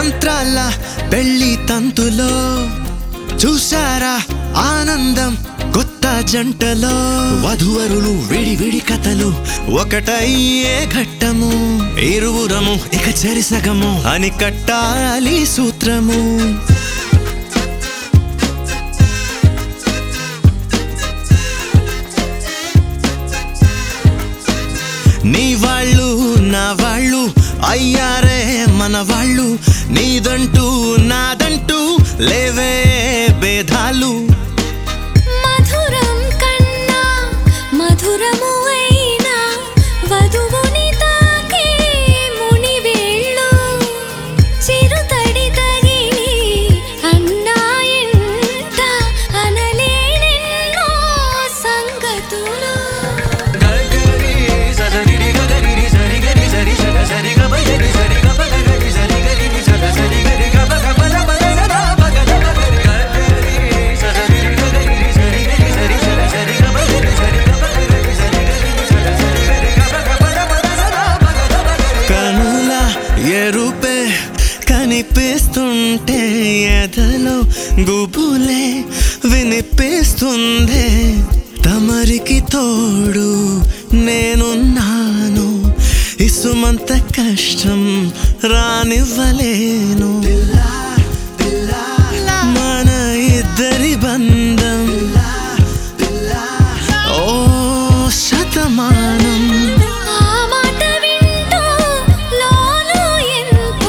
మంత్రాల పెళ్లి తంతులో చూసారా ఆనందం కొత్త జంటలో వధువరులు విడి విడి కథలు ఒకటయ్యే ఘట్టము ఇరువురము ఇక చెరిసగము అని కట్టాలి సూత్రము నీ వాళ్ళు నా వాళ్ళు అయ్యారే మన వాళ్ళు నీదంటూ నాదంటూ లేవే భేదాలు మధురం కన్నా మధురము అయినా వధువుని తాకే ముని వేళ్ళు చిరుతడి తగిలి అన్నాయంట అనలేనెన్నో సంగతులు కనుల ఎరుపే కనిపిస్తుంటే ఎదలో గుబులే వినిపిస్తుందే తమరికి తోడు నేనున్నాను ఇసుమంత కష్టం రానివ్వలేను మన ఇద్దరి బంధం ఓ శతమానం ఆ మాట వింటూ లోలో ఎంతో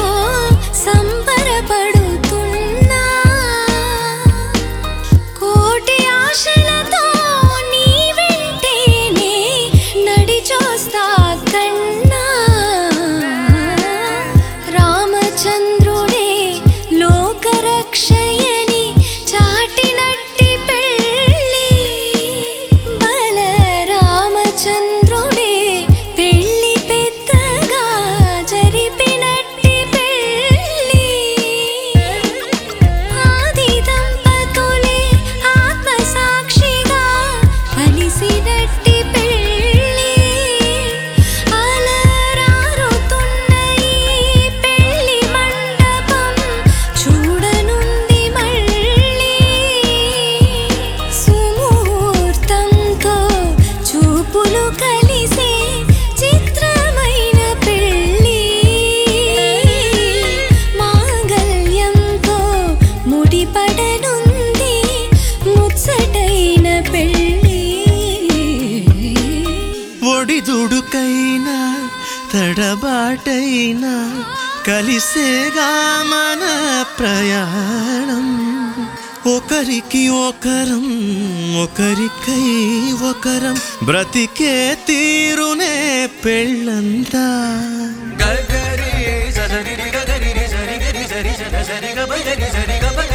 సంబరపడుతున్నా కోటి ఆశలతో నీ వెంటేనే నడిచోస్తా కన్నా రామచంద్రుడే లోకరక్షయని చాటినట్టి పెళ్ళి బల రామచంద్రుడే పెళ్ళి పెద్దగా జరిపినట్టి పెళ్ళి ఆది దంపతులే ఆత్మసాక్షిగా కలిసినట్టి పెళ్ళి అలరారుతున్న ఈ పెళ్ళి మండపం చూడనుంది మళ్ళీ సుముహూర్తంతో చూపులు కలిసే చిత్రమైన పెళ్ళి మాంగళ్యంతో ముడిపడనుంది ముచ్చటైన పెళ్ళి ఒడిదుడుకైనా తడబాటైనా కలిసేగా మన ప్రయాణం ఒకరికి ఒకరం ఒకరికై ఒకరం బ్రతికే తీరునే పెళ్ళంతా గగరి సరి గగరి సరి గరి సరి సరి గ సరి గ